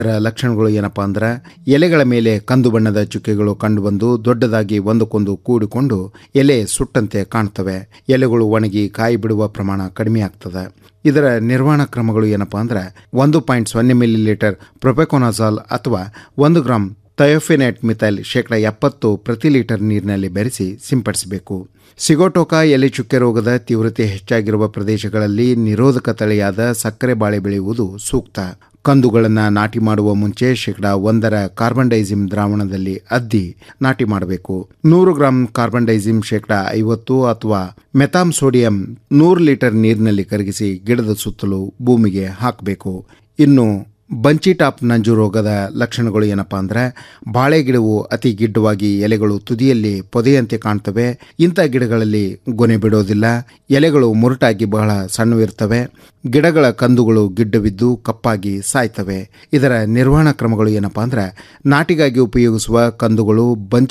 ಇದರ ಲಕ್ಷಣಗಳು ಏನಪ್ಪಾ ಅಂದ್ರೆ ಎಲೆಗಳ ಮೇಲೆ ಕಂದು ಬಣ್ಣದ ಚುಕ್ಕೆಗಳು ಕಂಡುಬಂದು ದೊಡ್ಡದಾಗಿ ಒಂದಕ್ಕೊಂದು ಕೂಡಿಕೊಂಡು ಎಲೆ ಸುಟ್ಟಂತೆ ಕಾಣ್ತವೆ ಎಲೆಗಳು ಒಣಗಿ ಕಾಯಿ ಬಿಡುವ ಪ್ರಮಾಣ ಕಡಿಮೆ ಆಗ್ತದೆ ಇದರ ನಿರ್ವಹಣಾ ಕ್ರಮಗಳು ಏನಪ್ಪಾ ಅಂದ್ರೆ ಒಂದು ಪಾಯಿಂಟ್ ಸೊನ್ನೆ ಮಿಲಿ ಲೀಟರ್ ಪ್ರೊಪೆಕೋನಾಜಾಲ್ ಅಥವಾ ಒಂದು ಗ್ರಾಂ ಥಯೋಫಿನೆಟ್ ಮಿಥೈಲ್ ಶೇಕಡ ಎಪ್ಪತ್ತು ಪ್ರತಿ ಲೀಟರ್ ನೀರಿನಲ್ಲಿ ಬೆರೆಸಿ ಸಿಂಪಡಿಸಬೇಕು ಸಿಗೋಟೋಕಾ ಎಲೆ ಚುಕ್ಕೆ ರೋಗದ ತೀವ್ರತೆ ಹೆಚ್ಚಾಗಿರುವ ಪ್ರದೇಶಗಳಲ್ಲಿ ನಿರೋಧಕ ತಳಿಯಾದ ಸಕ್ಕರೆ ಬಾಳೆ ಬೆಳೆಯುವುದು ಸೂಕ್ತ ಕಂದುಗಳನ್ನು ನಾಟಿ ಮಾಡುವ ಮುಂಚೆ ಶೇಕಡ ಒಂದರ ಕಾರ್ಬನ್ ಡೈಸಿಮ್ ದ್ರಾವಣದಲ್ಲಿ ಅದ್ದಿ ನಾಟಿ ಮಾಡಬೇಕು ನೂರು ಗ್ರಾಂ ಕಾರ್ಬನ್ ಡೈಸಿಮ್ ಶೇಕಡ ಐವತ್ತು ಅಥವಾ ಮೆಥಾಮ್ ಸೋಡಿಯಂ ನೂರು ಲೀಟರ್ ನೀರಿನಲ್ಲಿ ಕರಗಿಸಿ ಗಿಡದ ಸುತ್ತಲೂ ಭೂಮಿಗೆ ಹಾಕಬೇಕು ಇನ್ನು ಬಂಚಿ ಟಾಪ್ ನಂಜು ರೋಗದ ಲಕ್ಷಣಗಳು ಏನಪ್ಪಾ ಅಂದ್ರೆ ಬಾಳೆ ಗಿಡವು ಅತಿ ಗಿಡ್ಡವಾಗಿ ಎಲೆಗಳು ತುದಿಯಲ್ಲಿ ಪೊದೆಯಂತೆ ಕಾಣ್ತವೆ ಇಂಥ ಗಿಡಗಳಲ್ಲಿ ಗೊನೆ ಬಿಡೋದಿಲ್ಲ ಎಲೆಗಳು ಮುರುಟಾಗಿ ಬಹಳ ಸಣ್ಣವಿರ್ತವೆ ಗಿಡಗಳ ಕಂದುಗಳು ಗಿಡ್ಡವಿದ್ದು ಕಪ್ಪಾಗಿ ಸಾಯ್ತವೆ ಇದರ ನಿರ್ವಹಣಾ ಕ್ರಮಗಳು ಏನಪ್ಪಾ ಅಂದ್ರೆ ನಾಟಿಗಾಗಿ ಉಪಯೋಗಿಸುವ ಕಂದುಗಳು ಬಂಚ್